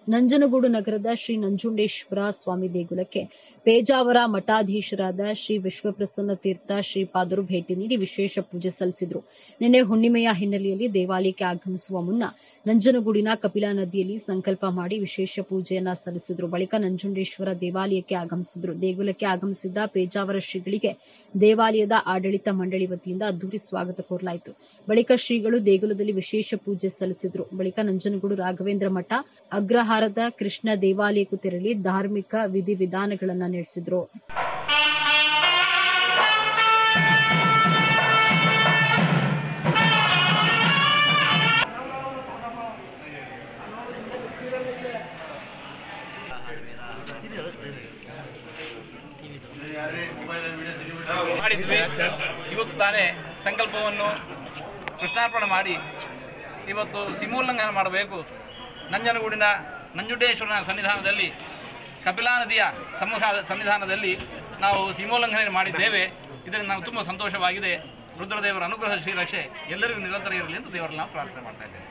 ನಂಜನಗೂಡು ನಗರದ ಶ್ರೀ ನಂಜುಂಡೇಶ್ವರ ಸ್ವಾಮಿ ದೇಗುಲಕ್ಕೆ ಪೇಜಾವರ ಮಠಾಧೀಶರಾದ ಶ್ರೀ ವಿಶ್ವಪ್ರಸನ್ನ ತೀರ್ಥ ಶ್ರೀಪಾದರು ಭೇಟಿ ನೀಡಿ ವಿಶೇಷ ಪೂಜೆ ಸಲ್ಲಿಸಿದರು ನಿನ್ನೆ ಹುಣ್ಣಿಮೆಯ ಹಿನ್ನೆಲೆಯಲ್ಲಿ ದೇವಾಲಯಕ್ಕೆ ಆಗಮಿಸುವ ಮುನ್ನ ನಂಜನಗೂಡಿನ ಕಪಿಲಾ ನದಿಯಲ್ಲಿ ಸಂಕಲ್ಪ ಮಾಡಿ ವಿಶೇಷ ಪೂಜೆಯನ್ನ ಸಲ್ಲಿಸಿದರು ಬಳಿಕ ನಂಜುಂಡೇಶ್ವರ ದೇವಾಲಯಕ್ಕೆ ಆಗಮಿಸಿದರು ದೇಗುಲಕ್ಕೆ ಆಗಮಿಸಿದ್ದ ಪೇಜಾವರ ಶ್ರೀಗಳಿಗೆ ದೇವಾಲಯದ ಆಡಳಿತ ಮಂಡಳಿ ವತಿಯಿಂದ ಅದ್ದೂರಿ ಸ್ವಾಗತ ಕೋರಲಾಯಿತು ಬಳಿಕ ಶ್ರೀಗಳು ದೇಗುಲದಲ್ಲಿ ವಿಶೇಷ ಪೂಜೆ ಸಲ್ಲಿಸಿದರು ಬಳಿಕ ನಂಜನಗೂಡು ರಾಘವೇಂದ್ರ ಮಠ ಅಗ್ರಹಾರದ ಕೃಷ್ಣ ದೇವಾಲಯಕ್ಕೂ ತೆರಳಿ ಧಾರ್ಮಿಕ ವಿಧಿವಿಧಾನಗಳನ್ನ ನಡೆಸಿದರು ಮಾಡಿದ್ವಿ ಇವತ್ತು ತಾನೇ ಸಂಕಲ್ಪವನ್ನು ಕೃಷ್ಣಾರ್ಪಣೆ ಮಾಡಿ ಇವತ್ತು ಸಿಮೋಲ್ಲಂಘನ ಮಾಡಬೇಕು ನಂಜನಗೂಡಿನ ನಂಜುಂಡೇಶ್ವರನ ಸನ್ನಿಧಾನದಲ್ಲಿ ಕಪಿಲಾ ನದಿಯ ಸಮ್ಮುಖ ಸನ್ನಿಧಾನದಲ್ಲಿ ನಾವು ಸೀಮೋಲ್ಲಂಘನೆ ಮಾಡಿದ್ದೇವೆ ಇದರಿಂದ ನಾವು ತುಂಬ ಸಂತೋಷವಾಗಿದೆ ರುದ್ರದೇವರ ಅನುಗ್ರಹ ಶ್ರೀರಕ್ಷೆ ಎಲ್ಲರಿಗೂ ನಿರಂತರ ಇರಲಿ ಅಂತ ದೇವರಲ್ಲಿ ನಾವು ಪ್ರಾರ್ಥನೆ ಮಾಡ್ತಾ ಇದ್ದೇವೆ